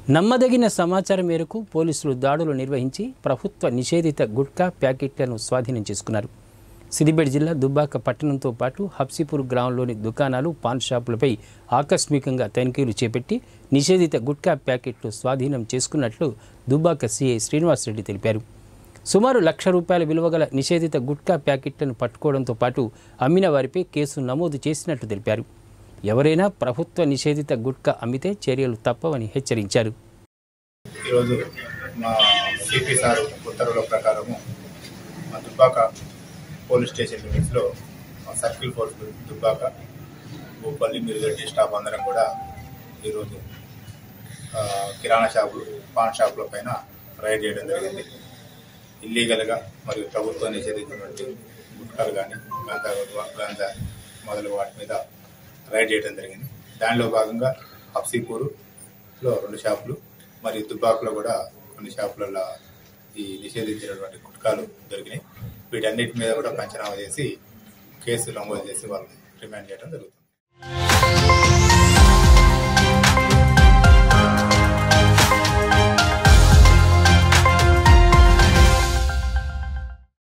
నమ్మదగిన సమాచారం మేరకు పోలీసులు దాడులు నిర్వహించి ప్రభుత్వ నిషేధిత గుట్కా ప్యాకెట్లను స్వాధీనం చేసుకున్నారు సిద్దిపేట జిల్లా దుబ్బాక పట్టణంతో పాటు హబ్సిపూర్ గ్రామంలోని దుకాణాలు పాన్ షాపులపై ఆకస్మికంగా తనిఖీలు చేపట్టి నిషేధిత గుట్కా ప్యాకెట్లు స్వాధీనం చేసుకున్నట్లు దుబ్బాక సీఐ శ్రీనివాసరెడ్డి తెలిపారు సుమారు లక్ష రూపాయల విలువగల నిషేధిత గుట్కా ప్యాకెట్లను పట్టుకోవడంతో పాటు అమ్మిన వారిపై కేసు నమోదు చేసినట్లు తెలిపారు ఎవరైనా ప్రభుత్వ నిషేధిత గుట్కా అమ్మితే చర్యలు తప్పవని హెచ్చరించారు ఈరోజు మా సిపి సార్ ఉత్తర్వుల ప్రకారము మా దుబ్బాక పోలీస్ స్టేషన్ లిమిట్స్లో మా circle forces Dubbaka Bhupalli Mirugaddi staff అందరం కూడా ఈరోజు ఆ, కిరాణా షాపులు పాన్ షాపుల పైన రైడ్ చేయడం జరిగింది ఇల్లీగల్గా మరియు ప్రభుత్వం నిషేధించినటువంటి గుట్కాలు కానీ గంజా గంజా మొదలు వాటి మీద రైడ్ చేయడం జరిగింది దానిలో భాగంగా హబ్సీపూర్లో రెండు షాపులు మరియు దుబ్బాకులో కూడా కొన్ని షాపులలో ఈ నిషేధించినటువంటి గుట్కాలు దొరికినాయి వీటన్నిటి మీద కూడా పంచనామా చేసి కేసు నమోదు చేసి వాళ్ళని రిమాండ్ చేయడం జరుగుతుంది